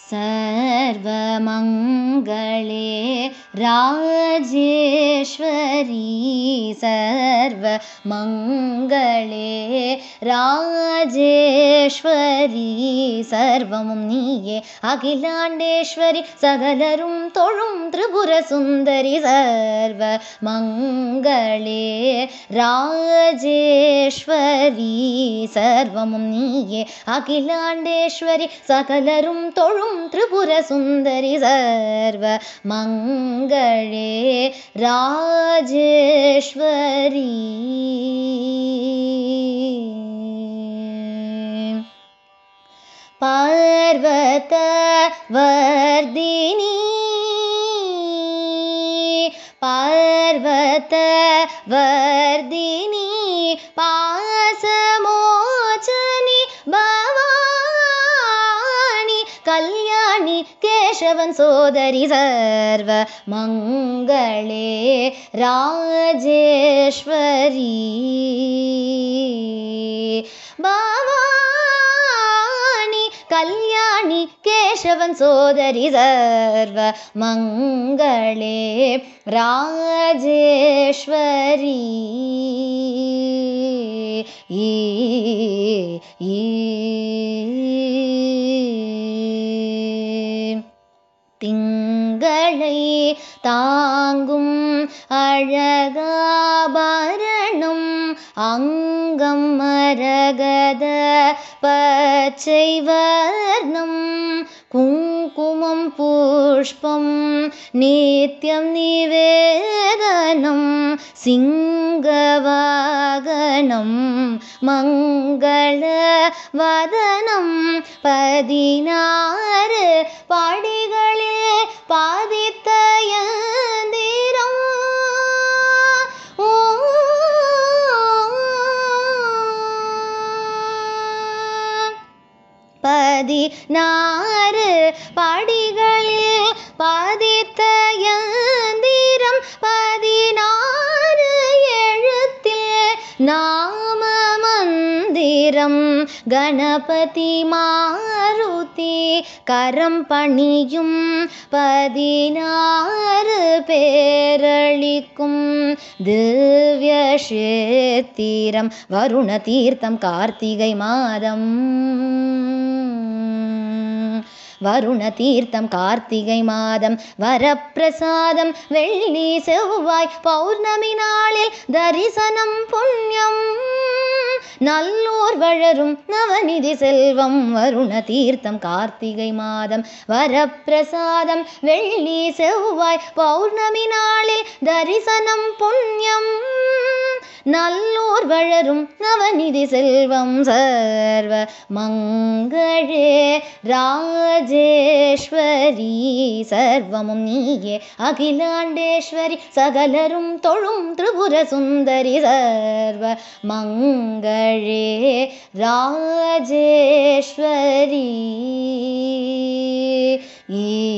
सर्वमङ्गले राजेश्वरी सर्वमङ्गले ராஜேஸ்வரி சர்வமும் நீயே அகிலாண்டேஸ்வரி சகலரும் தொழும் திரிபுர சுந்தரி சர்வ மங்களே ராஜேஸ்வரி சர்வமும் நீயே அகிலாண்டேஸ்வரி சகலரும் தொழும் திரிபுர சுந்தரி சர்வ மங்களே ராஜேஸ்வரி पर्वतवर्दिनी पर्वतवर्दिनी पासमोचनि भवानि कल्याणि केशवन् सोदरि सर्व मङ्गले राजेश्वरी भवानि कल्याणि केशवन् सोदरि सर्व मङ्गले राजेश्वरी ई திங்களை தாங்கும் அழகாபரணம் அங்கம் மரகத பச்சை வர்ணம் குங்குமம் புஷ்பம் நித்யம் நிவேதனம் சிங்கவாகனம் மங்கள வதனம் பதினாறு படிகளில் பாதித்த யந்திரம் பதினாறு படிகளில் பாதித்த யந்திரம் பதினாறு எழுத்தில் நாம மந்திரம் கணபதி மாருதி கரம் பணியும் பதினாறு பேரளிக்கும் திவ்ய கஷேத்திரம் வருண தீர்த்தம் கார்த்திகை மாதம் வருண தீர்த்தம் கார்த்திகை மாதம் வரப்பிரசாதம் வெள்ளி செவ்வாய் பௌர்ணமி நாளில் தரிசனம் புண்ணியம் நல்லோர் வளரும் நவநிதி செல்வம் வருண தீர்த்தம் கார்த்திகை மாதம் வரப்பிரசாதம் வெள்ளி செவ்வாய் பௌர்ணமி நாளில் தரிசனம் புண்ணியம் நல்லோர் வளரும் நவநிதி செல்வம் சர்வ மங்களே ராஜேஸ்வரி சர்வமும் நீயே அகிலாண்டேஸ்வரி சகலரும் தொழும் திரிபுர சுந்தரி சர்வ மங்களே ராஜேஸ்வரி ஈ